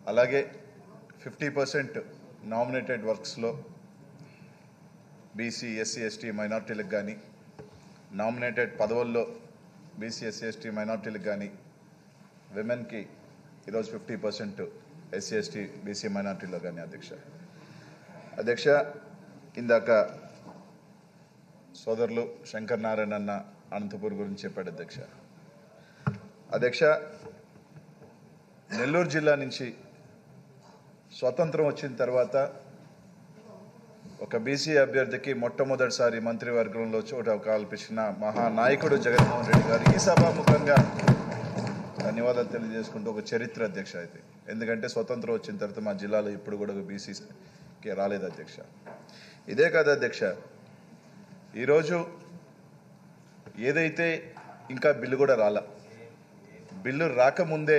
అలాగే fifty percent nominated వర్క్స్లో BC SC ST మైనార్టీలకు కానీ నామినేటెడ్ పదవుల్లో బీసీ ఎస్సీ ఎస్టీ మైనార్టీలకు కానీ విమెన్కి ఈరోజు fifty percent SC ST BC మైనార్టీలో కానీ అధ్యక్ష అధ్యక్ష ఇందాక సోదరులు శంకర్ నారాయణ అన్న అనంతపూర్ గురించి చెప్పాడు అధ్యక్ష అధ్యక్ష నెల్లూరు జిల్లా నుంచి స్వతంత్రం వచ్చిన తర్వాత ఒక బీసీ అభ్యర్థికి మొట్టమొదటిసారి మంత్రివర్గంలో చోట కల్పించిన మహానాయకుడు జగన్మోహన్ రెడ్డి గారు ఈ సభాముఖంగా ధన్యవాదాలు తెలియజేసుకుంటూ ఒక చరిత్ర అధ్యక్ష అయితే ఎందుకంటే స్వతంత్రం వచ్చిన తర్వాత మా జిల్లాలో ఇప్పుడు కూడా ఒక బీసీకి రాలేదు అధ్యక్ష ఇదే కాదు అధ్యక్ష ఈరోజు ఏదైతే ఇంకా బిల్లు కూడా రాలా బిల్లు రాకముందే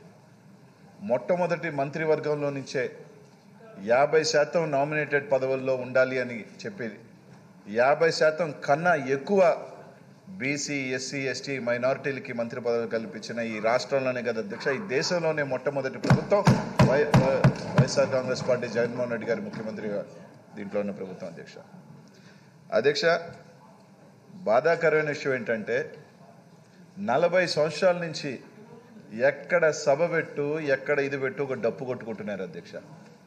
మొట్టమొదటి మంత్రివర్గంలో నుంచే యాభై శాతం నామినేటెడ్ పదవుల్లో ఉండాలి అని చెప్పి యాభై శాతం కన్నా ఎక్కువ బీసీ ఎస్సీ ఎస్టీ మైనారిటీలకి మంత్రి పదవులు కల్పించిన ఈ రాష్ట్రంలోనే కదా అధ్యక్ష ఈ దేశంలోనే మొట్టమొదటి ప్రభుత్వం వై వై- వైఎస్ఆర్ కాంగ్రెస్ పార్టీ జగన్మోహన్ రెడ్డి గారి ముఖ్యమంత్రిగా దీంట్లో ఉన్న ప్రభుత్వం అధ్యక్ష అధ్యక్ష బాధాకరమైన విషయం ఏంటంటే నలభై సంవత్సరాల నుంచి ఎక్కడ సభ పెట్టు ఎక్కడ ఇది పెట్టు ఒక డప్పు కొట్టుకుంటున్నారు అధ్యక్ష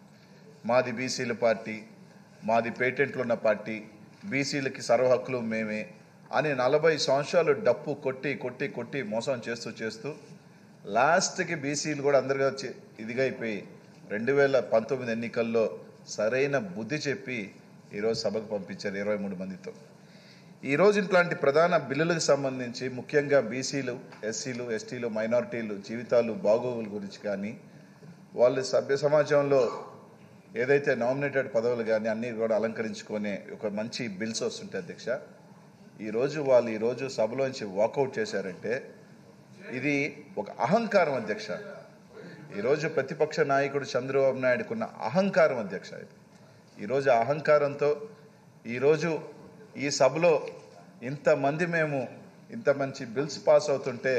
మాది బీసీల పార్టీ మాది పేటెంట్లు ఉన్న పార్టీ బీసీలకి సర్వ హక్కులు మేమే అని నలభై సంవత్సరాలు డప్పు కొట్టి కొట్టి కొట్టి మోసం చేస్తూ చేస్తూ లాస్ట్కి బీసీలు కూడా అందరుగా చి- ఇదిగా అయిపోయి రెండు వేల పంతొమ్మిది ఎన్నికల్లో సరైన బుద్ధి చెప్పి ఈరోజు సభకు పంపించారు ఇరవై మూడు మందితో ఈరోజు ఇట్లాంటి ప్రధాన బిల్లులకు సంబంధించి ముఖ్యంగా బీసీలు ఎస్సీలు ఎస్టీలు మైనారిటీలు జీవితాలు బాగోగుల గురించి కానీ వాళ్ళు సభ్య సమాజంలో ఏదైతే నామినేటెడ్ పదవులు కానీ అన్నీ కూడా అలంకరించుకునే ఒక మంచి బిల్స్ వస్తుంటాయి అధ్యక్ష ఈరోజు వాళ్ళు ఈరోజు సభలోంచి వాకౌట్ చేశారంటే ఇది ఒక అహంకారం అధ్యక్ష ఈరోజు ప్రతిపక్ష నాయకుడు చంద్రబాబు నాయుడుకున్న అహంకారం అధ్యక్ష ఇది ఈరోజు ఆ అహంకారంతో ఈరోజు ఈ సభలో ఇంతమంది మేము ఇంత మంచి బిల్స్ పాస్ అవుతుంటే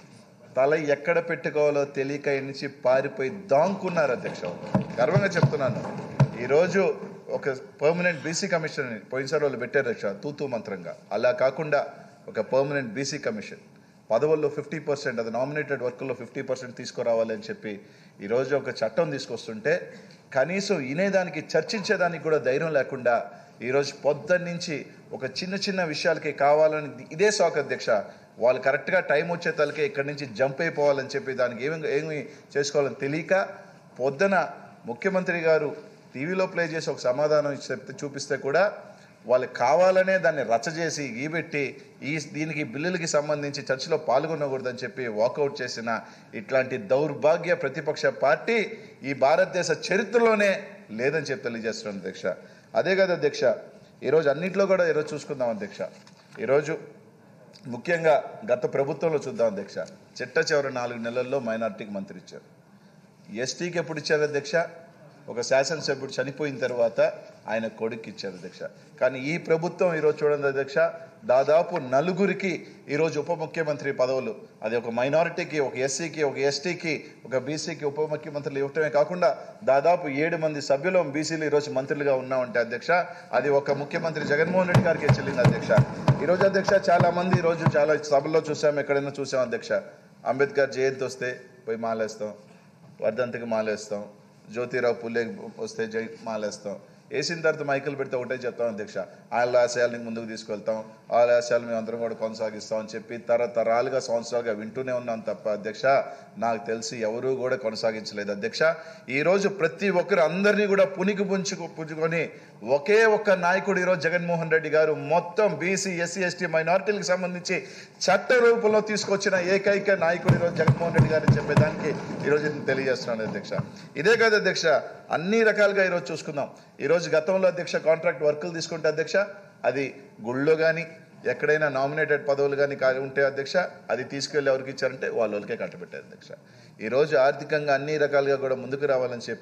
తల ఎక్కడ పెట్టుకోవాలో తెలియక ఈ నుంచి పారిపోయి దాంకున్నారు అధ్యక్ష గర్వంగా చెప్తున్నాను ఈరోజు ఒక పర్మనెంట్ బీసీ కమిషన్ పోయినసారి వాళ్ళు పెట్టారు అధ్యక్ష తూతూ మంత్రంగా అలా కాకుండా ఒక పర్మనెంట్ బీసీ కమిషన్ పదవుల్లో ఫిఫ్టీ పర్సెంట్ అది నామినేటెడ్ వర్క్లో ఫిఫ్టీ పర్సెంట్ తీసుకురావాలి అని చెప్పి ఈరోజు ఒక చట్టం తీసుకొస్తుంటే కనీసం వినేదానికి చర్చించేదానికి కూడా ధైర్యం లేకుండా ఈరోజు పొద్దున్న నుంచి ఒక చిన్న చిన్న విషయాలకి కావాలని ఇదే సాక్ అధ్యక్ష వాళ్ళు కరెక్ట్గా టైం వచ్చే తలకే ఇక్కడి నుంచి జంప్ అయిపోవాలని చెప్పి దానికి ఏమి ఏమి చేసుకోవాలని తెలియక పొద్దున ముఖ్యమంత్రి గారు టీవీలో ప్లే చేసి ఒక సమాధానం చెప్తే చూపిస్తే కూడా వాళ్ళు కావాలనే దాన్ని రచ్చ చేసి ఈబెట్టి ఈ దీనికి బిల్లులకి సంబంధించి చర్చలో పాల్గొనకూడదని చెప్పి వాకౌట్ చేసిన ఇట్లాంటి దౌర్భాగ్య ప్రతిపక్ష పార్టీ ఈ భారతదేశ చరిత్రలోనే లేదని చెప్పి తెలియజేస్తున్నాను అధ్యక్ష అదే కదా అధ్యక్ష ఈరోజు అన్నింటిలో కూడా ఈరోజు చూసుకుందాం అధ్యక్ష ఈరోజు ముఖ్యంగా గత ప్రభుత్వంలో చూద్దాం అధ్యక్ష చిట్ట చివరి నాలుగు నెలల్లో మైనార్టీకి మంత్రి ఇచ్చారు ఎస్టీకి ఎప్పుడు ఇచ్చారు అధ్యక్ష ఒక శాసనసభ్యుడు చనిపోయిన తర్వాత ఆయన కొడుకు ఇచ్చారు అధ్యక్ష కానీ ఈ ప్రభుత్వం ఈరోజు చూడండి అధ్యక్ష దాదాపు నలుగురికి ఈరోజు ఉప ముఖ్యమంత్రి పదవులు అది ఒక మైనారిటీకి ఒక ఎస్సీకి ఒక ఎస్టీకి ఒక బీసీకి ఉప ముఖ్యమంత్రులు ఇవ్వటమే కాకుండా దాదాపు ఏడు మంది సభ్యులు బీసీలు ఈరోజు మంత్రులుగా ఉన్నామంటే అధ్యక్ష అది ఒక ముఖ్యమంత్రి జగన్మోహన్ రెడ్డి గారికి చెల్లింది అధ్యక్ష ఈరోజు అధ్యక్ష చాలా మంది ఈరోజు చాలా సభల్లో చూసాం ఎక్కడైనా చూసాం అధ్యక్ష అంబేద్కర్ జయంతి వస్తే పోయి మాలేస్తాం వర్ధంతికి మాలేస్తాం జ్యోతిరావు పుల్లే వస్తే జై మాలేస్తాం వేసిన తర్వాత మైకులు పెడితే ఒకటే చెప్తాం అధ్యక్ష వాళ్ళ ఆశయాల్ని ముందుకు తీసుకెళ్తాం వాళ్ళ ఆశయాలు మేము అందరం కూడా కొనసాగిస్తాం అని చెప్పి తరతరాలుగా సంవత్సరాలుగా వింటూనే ఉన్నాం తప్ప అధ్యక్ష నాకు తెలిసి ఎవరూ కూడా కొనసాగించలేదు అధ్యక్ష ఈరోజు ప్రతి ఒక్కరు అందరినీ కూడా పునికి పుంచుకు పుంజుకొని ఒకే ఒక్క నాయకుడు ఈరోజు జగన్మోహన్ రెడ్డి గారు మొత్తం బీసీ ఎస్సీ ఎస్టీ మైనార్టీలకు సంబంధించి చట్ట రూపంలో తీసుకొచ్చిన ఏకైక నాయకుడు ఈరోజు జగన్మోహన్ రెడ్డి గారు చెప్పేదానికి ఈరోజు నేను తెలియజేస్తున్నాను అధ్యక్ష ఇదే కాదు అధ్యక్ష అన్ని రకాలుగా ఈరోజు చూసుకుందాం ఈరోజు గతంలో అధ్యక్ష కాంట్రాక్ట్ వర్కులు తీసుకుంటే అధ్యక్ష అది గుళ్ళో కానీ ఎక్కడైనా నామినేటెడ్ పదవులు కానీ కా ఉంటే అధ్యక్ష అది తీసుకెళ్ళి ఎవరికి ఇచ్చారంటే వాళ్ళ వాళ్ళకే కట్టబెట్టారు అధ్యక్ష ఈరోజు ఆర్థికంగా అన్ని రకాలుగా కూడా ముందుకు రావాలని చెప్పి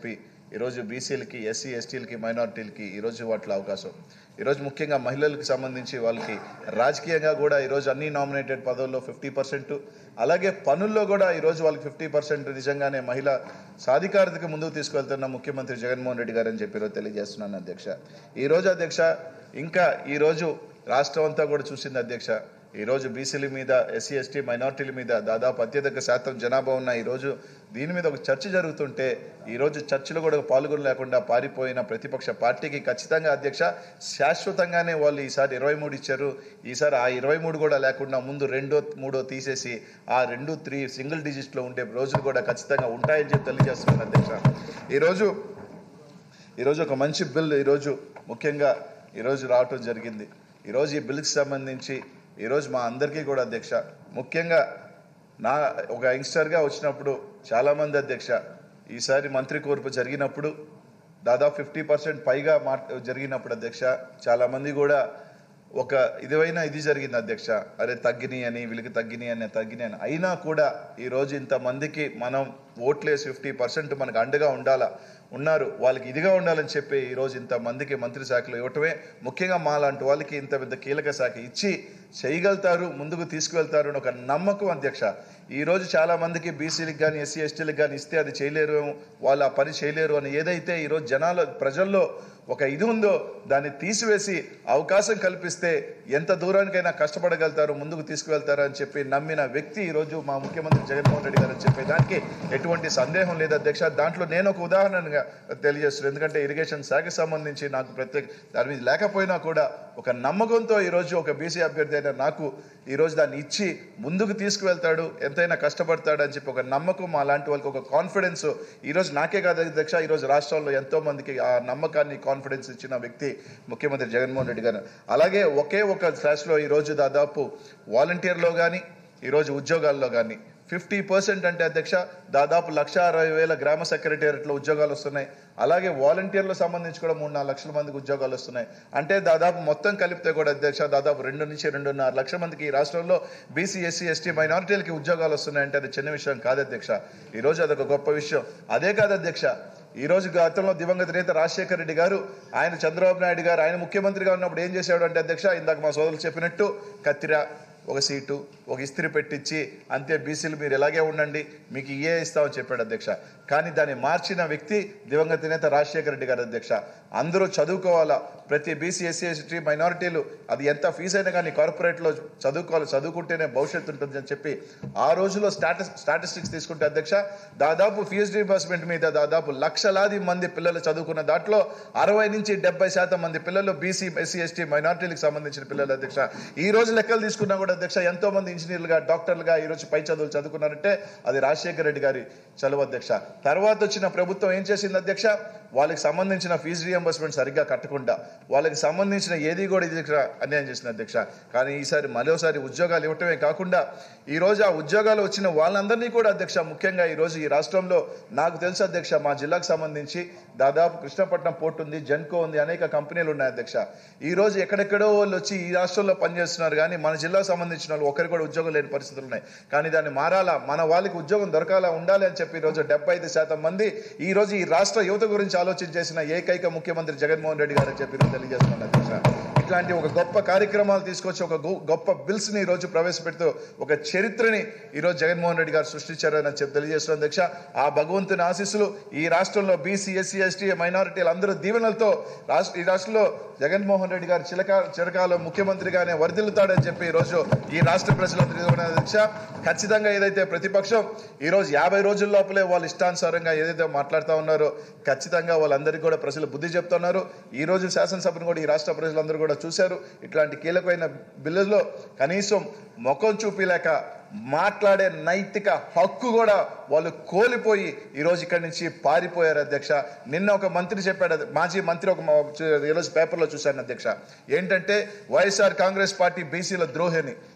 ఈరోజు బీసీలకి ఎస్సీ ఎస్టీలకి మైనారిటీలకి ఈరోజు వాటిలో అవకాశం ఈరోజు ముఖ్యంగా మహిళలకు సంబంధించి వాళ్ళకి రాజకీయంగా కూడా ఈరోజు అన్ని నామినేటెడ్ పదవుల్లో ఫిఫ్టీ పర్సెంట్ అలాగే పనుల్లో కూడా ఈరోజు వాళ్ళకి ఫిఫ్టీ పర్సెంట్ నిజంగానే మహిళ సాధికారతకి ముందుకు తీసుకెళ్తున్న ముఖ్యమంత్రి జగన్మోహన్ రెడ్డి గారు అని చెప్పి ఈరోజు తెలియజేస్తున్నాను అధ్యక్ష ఈరోజు అధ్యక్ష ఇంకా ఈరోజు రాష్ట్రం అంతా కూడా చూసింది అధ్యక్ష ఈరోజు బీసీల మీద ఎస్సీ ఎస్టీ మైనార్టీల మీద దాదాపు అత్యధిక శాతం జనాభా ఉన్న ఈరోజు దీని మీద ఒక చర్చ జరుగుతుంటే ఈరోజు చర్చలో కూడా పాల్గొనలేకుండా పారిపోయిన ప్రతిపక్ష పార్టీకి ఖచ్చితంగా అధ్యక్ష శాశ్వతంగానే వాళ్ళు ఈసారి ఇరవై మూడు ఇచ్చారు ఈసారి ఆ ఇరవై మూడు కూడా లేకుండా ముందు రెండో మూడో తీసేసి ఆ రెండు త్రీ సింగిల్ డిజిట్లో ఉండే రోజులు కూడా ఖచ్చితంగా ఉంటాయని చెప్పి తెలియజేస్తున్నాను అధ్యక్ష ఈరోజు ఈరోజు ఒక మంచి బిల్ ఈరోజు ముఖ్యంగా ఈరోజు రావటం జరిగింది ఈరోజు ఈ బిల్కి సంబంధించి ఈరోజు మా అందరికీ కూడా అధ్యక్ష ముఖ్యంగా నా ఒక యంగ్స్టర్గా వచ్చినప్పుడు చాలామంది అధ్యక్ష ఈసారి మంత్రి కోర్పు జరిగినప్పుడు దాదాపు ఫిఫ్టీ పర్సెంట్ పైగా మా జరిగినప్పుడు అధ్యక్ష చాలామంది కూడా ఒక ఇదివైనా ఇది జరిగింది అధ్యక్ష అరే తగ్గిని అని వీళ్ళకి తగ్గిని అని తగ్గిని అని అయినా కూడా ఈరోజు ఇంతమందికి మనం ఓట్లేసి ఫిఫ్టీ పర్సెంట్ మనకు అండగా ఉండాలా ఉన్నారు వాళ్ళకి ఇదిగా ఉండాలని చెప్పి ఈరోజు ఇంతమందికి మంత్రి శాఖలు ఇవ్వటమే ముఖ్యంగా మా లాంటి వాళ్ళకి ఇంత పెద్ద కీలక శాఖ ఇచ్చి చేయగలుగుతారు ముందుకు తీసుకువెళ్తారు అని ఒక నమ్మకం అధ్యక్ష ఈ రోజు చాలా మందికి బీసీలకు కానీ ఎస్సీ ఎస్టీలకు కానీ ఇస్తే అది చేయలేరు వాళ్ళు ఆ పని చేయలేరు అని ఏదైతే ఈరోజు జనాల ప్రజల్లో ఒక ఇది ఉందో దాన్ని తీసివేసి అవకాశం కల్పిస్తే ఎంత దూరానికైనా కష్టపడగలుగుతారు ముందుకు తీసుకువెళ్తారు అని చెప్పి నమ్మిన వ్యక్తి ఈరోజు మా ముఖ్యమంత్రి జగన్మోహన్ రెడ్డి గారు అని చెప్పే దానికి ఎటువంటి సందేహం లేదు అధ్యక్ష దాంట్లో నేను ఒక ఉదాహరణగా తెలియజేస్తున్నాను ఎందుకంటే ఇరిగేషన్ శాఖకి సంబంధించి నాకు ప్రత్యేక దాని మీద లేకపోయినా కూడా ఒక నమ్మకంతో ఈరోజు ఒక బీసీ అభ్యర్థి అయిన నాకు ఈరోజు దాన్ని ఇచ్చి ముందుకు తీసుకువెళ్తాడు ఎంతైనా కష్టపడతాడు అని చెప్పి ఒక నమ్మకం మా లాంటి వాళ్ళకి ఒక కాన్ఫిడెన్స్ ఈరోజు నాకే కాదు అధ్యక్ష ఈరోజు రాష్ట్రంలో ఎంతో మందికి ఆ నమ్మకాన్ని కాన్ఫిడెన్స్ ఇచ్చిన వ్యక్తి ముఖ్యమంత్రి జగన్మోహన్ రెడ్డి గారు అలాగే ఒకే ఒక స్లాష్లో ఈరోజు దాదాపు వాలంటీర్లో కానీ ఈరోజు ఉద్యోగాల్లో కానీ ఫిఫ్టీ పర్సెంట్ అంటే అధ్యక్ష దాదాపు లక్ష అరవై వేల గ్రామ సెక్రటేరియట్లో ఉద్యోగాలు వస్తున్నాయి అలాగే వాలంటీర్లకు సంబంధించి కూడా మూడు నాలుగు లక్షల మందికి ఉద్యోగాలు వస్తున్నాయి అంటే దాదాపు మొత్తం కలిపితే కూడా అధ్యక్ష దాదాపు రెండు నుంచి రెండున్నర లక్షల మందికి ఈ రాష్ట్రంలో బీసీ ఎస్సీ ఎస్టీ మైనారిటీలకి ఉద్యోగాలు వస్తున్నాయంటే అది చిన్న విషయం కాదు అధ్యక్ష ఈరోజు అదొక గొప్ప విషయం అదే కాదు అధ్యక్ష ఈ రోజు గతంలో దివంగత నేత రాజశేఖర రెడ్డి గారు ఆయన చంద్రబాబు నాయుడు గారు ఆయన ముఖ్యమంత్రిగా ఉన్నప్పుడు ఏం చేశాడు అంటే అధ్యక్ష ఇందాక మా సోదరులు చెప్పినట్టు కత్తిర ఒక సీటు ఒక ఇస్త్రీ పెట్టించి అంతే బీసీలు మీరు ఎలాగే ఉండండి మీకు ఇయే ఇస్తామని చెప్పాడు అధ్యక్ష కానీ దాన్ని మార్చిన వ్యక్తి దివంగత నేత రాజశేఖర రెడ్డి గారు అధ్యక్ష అందరూ చదువుకోవాలా ప్రతి బీసీ ఎస్సీ ఎస్టీ మైనారిటీలు అది ఎంత ఫీజు అయినా కానీ కార్పొరేట్లో చదువుకోవాలి చదువుకుంటేనే భవిష్యత్తు ఉంటుంది అని చెప్పి ఆ రోజులో స్టాటస్ స్టాటిస్టిక్స్ తీసుకుంటే అధ్యక్ష దాదాపు ఫీజు రీంబర్స్మెంట్ మీద దాదాపు లక్షలాది మంది పిల్లలు చదువుకున్న దాంట్లో అరవై నుంచి డెబ్బై శాతం మంది పిల్లలు బీసీ ఎస్సీ ఎస్టీ మైనారిటీలకు సంబంధించిన పిల్లలు అధ్యక్ష ఈ రోజు లెక్కలు తీసుకున్నా కూడా అధ్యక్ష ఎంతో మంది ఇంజనీర్లుగా డాక్టర్లుగా ఈ రోజు పై చదువులు చదువుకున్నారంటే అది రాజశేఖర రెడ్డి గారి చలువ అధ్యక్ష తర్వాత వచ్చిన ప్రభుత్వం ఏం చేసింది అధ్యక్ష వాళ్ళకి సంబంధించిన ఫీజు రియంబర్స్మెంట్ సరిగ్గా కట్టకుండా వాళ్ళకి సంబంధించిన ఏది కూడా ఇది ఇక్కడ అన్యాయం చేసింది అధ్యక్ష కానీ ఈసారి మరోసారి ఉద్యోగాలు ఇవ్వటమే కాకుండా ఈ రోజు ఆ ఉద్యోగాలు వచ్చిన వాళ్ళందరినీ కూడా అధ్యక్ష ముఖ్యంగా ఈ రోజు ఈ రాష్ట్రంలో నాకు తెలుసు అధ్యక్ష మా జిల్లాకు సంబంధించి దాదాపు కృష్ణపట్నం పోర్ట్ ఉంది జెన్కో ఉంది అనేక కంపెనీలు ఉన్నాయి అధ్యక్ష ఈ రోజు ఎక్కడెక్కడో వాళ్ళు వచ్చి ఈ రాష్ట్రంలో పనిచేస్తున్నారు కానీ మన జిల్లాకు సంబంధించిన వాళ్ళు ఒకరు కూడా ఉద్యోగం లేని పరిస్థితులు ఉన్నాయి కానీ దాన్ని మారాలా మన వాళ్ళకి ఉద్యోగం దొరకాలా ఉండాలి అని చెప్పి ఈ రోజు డెబ్బై ఐదు శాతం మంది ఈ రోజు ఈ రాష్ట్ర యువత గురించి ఆలోచన చేసిన ఏకైక ముఖ్యమంత్రి జగన్మోహన్ రెడ్డి గారు అని చెప్పి ఈరోజు తెలియజేస్తున్నాను అధ్యక్ష ఇట్లాంటి ఒక గొప్ప కార్యక్రమాలు తీసుకొచ్చి ఒక గొ- గొప్ప బిల్స్ ని ఈ రోజు ప్రవేశపెడుతూ ఒక చరిత్రని ఈ రోజు జగన్మోహన్ రెడ్డి గారు సృష్టించారని చెప్పి తెలియజేస్తున్నాను అధ్యక్ష ఆ భగవంతుని ఆశీస్సులు ఈ రాష్ట్రంలో బీసీ ఎస్సీ ఎస్టీ మైనారిటీలు అందరూ దీవెనలతో రాష్ట్ర ఈ రాష్ట్రంలో జగన్మోహన్ రెడ్డి గారు చిలక చిరకాల ముఖ్యమంత్రిగానే వర్ధిల్లుతాడని చెప్పి ఈ రోజు ఈ రాష్ట్ర ప్రజలందరూ ఇదిగోండి అధ్యక్ష ఖచ్చితంగా ఏదైతే ప్రతిపక్షం ఈ రోజు యాభై రోజుల లోపలే వాళ్ళు ఇష్టానుసారంగా ఏదైతే మాట్లాడుతూ ఉన్నారో ఖచ్చితంగా వాళ్ళందరికీ కూడా ప్రజలు బుద్ధి చెప్తున్నారు ఈ రోజు శాసనసభను కూడా ఈ రాష్ట్ర ప్రజలందరూ కూడా చూశారు ఇట్లాంటి కీలకమైన బిల్లుల్లో కనీసం ముఖం చూపిలేక మాట్లాడే నైతిక హక్కు కూడా వాళ్ళు కోల్పోయి ఈరోజు ఇక్కడి నుంచి పారిపోయారు అధ్యక్ష నిన్న ఒక మంత్రి చెప్పాడు అది- మాజీ మంత్రి ఒక మా- ఈరోజు పేపర్లో చూశాను అధ్యక్ష ఏంటంటే వైఎస్ఆర్ కాంగ్రెస్ పార్టీ బీసీల ద్రోహిని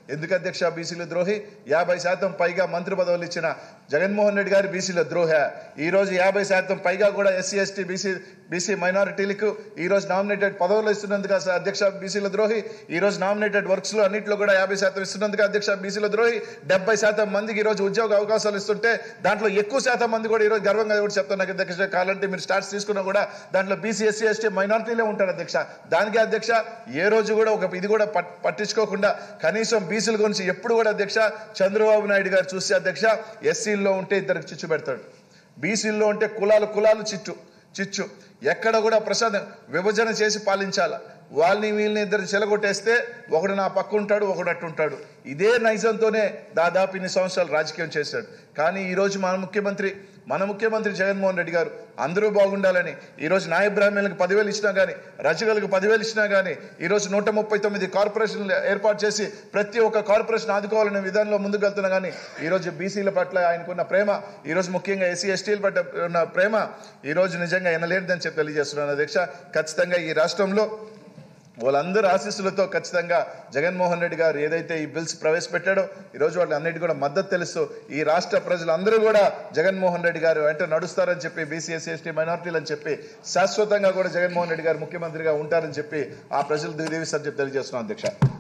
ఎందుకు అధ్యక్ష బీసీల ద్రోహి యాభై శాతం పైగా మంత్రి పదవులు ఇచ్చిన జగన్మోహన్ రెడ్డి గారి బీసీల ద్రోహ ఈ రోజు యాభై శాతం పైగా కూడా ఎస్సీ ఎస్టీ బీసీ బీసీ మైనారిటీలకు ఈ రోజు నామినేటెడ్ పదవులు ఇస్తున్నందుకు అసలు అధ్యక్ష బీసీల ద్రోహి ఈ రోజు నామినేటెడ్ వర్క్స్ లో అన్నింటిలో కూడా యాభై శాతం ఇస్తున్నందుకు అధ్యక్ష బీసీల ద్రోహి డెబ్బై శాతం మందికి ఈ రోజు ఉద్యోగ అవకాశాలు ఇస్తుంటే దాంట్లో ఎక్కువ శాతం మంది కూడా ఈ రోజు గర్వంగా కూడా చెప్తున్నారు అధ్యక్ష కావాలంటే మీరు స్టార్ట్స్ తీసుకున్నా కూడా దాంట్లో బీసీ ఎస్సీ ఎస్టీ మైనారిటీలే ఉంటారు అధ్యక్ష దానికి అధ్యక్ష ఏ రోజు కూడా ఒక ఇది కూడా పట్- పట్టించుకోకుండా కనీసం బీసీల గురించి ఎప్పుడు కూడా అధ్యక్ష చంద్రబాబు నాయుడు గారు చూస్తే అధ్యక్ష ఎస్సీల్లో ఉంటే ఇద్దరికి చిచ్చు పెడతాడు బీసీల్లో ఉంటే కులాలు కులాలు చిచ్చు చిచ్చు ఎక్కడ కూడా ప్రసాద్ విభజన చేసి పాలించాల వాళ్ళని వీళ్ళని ఇద్దరు చెలగొట్టేస్తే ఒకడు నా పక్క ఉంటాడు ఒకడు అట్టు ఉంటాడు ఇదే నైజంతోనే దాదాపు ఇన్ని సంవత్సరాలు రాజకీయం చేశాడు కానీ ఈ రోజు మన ముఖ్యమంత్రి మన ముఖ్యమంత్రి జగన్మోహన్ రెడ్డి గారు అందరూ బాగుండాలని ఈ రోజు నాయ బ్రాహ్మణులకు పదివేలు ఇచ్చినా కానీ రచగలకు పదివేలు ఇచ్చినా కానీ ఈ రోజు నూట ముప్పై తొమ్మిది కార్పొరేషన్లు ఏర్పాటు చేసి ప్రతి ఒక్క కార్పొరేషన్ ఆదుకోవాలనే విధానంలో ముందుకు వెళ్తున్నా కానీ ఈ రోజు బీసీల పట్ల ఆయనకున్న ప్రేమ ఈ రోజు ముఖ్యంగా ఎస్సీ ఎస్టీల పట్ల ఉన్న ప్రేమ ఈ రోజు నిజంగా ఎనలేనిదని చెప్పి తెలియజేస్తున్నాను అధ్యక్ష ఖచ్చితంగా ఈ రాష్ట్రంలో వాళ్ళందరూ ఆశీస్సులతో ఖచ్చితంగా జగన్మోహన్ రెడ్డి గారు ఏదైతే ఈ బిల్స్ ప్రవేశపెట్టాడో ఈ రోజు వాళ్ళ అన్నిటి కూడా మద్దతు తెలుస్తూ ఈ రాష్ట్ర ప్రజలందరూ కూడా జగన్మోహన్ రెడ్డి గారు వెంట నడుస్తారని చెప్పి బీసీఎస్సీ ఎస్టీ మైనార్టీలు అని చెప్పి శాశ్వతంగా కూడా జగన్మోహన్ రెడ్డి గారు ముఖ్యమంత్రిగా ఉంటారని చెప్పి ఆ ప్రజలు దీవిస్తారని చెప్పి తెలియజేస్తున్నాం అధ్యక్ష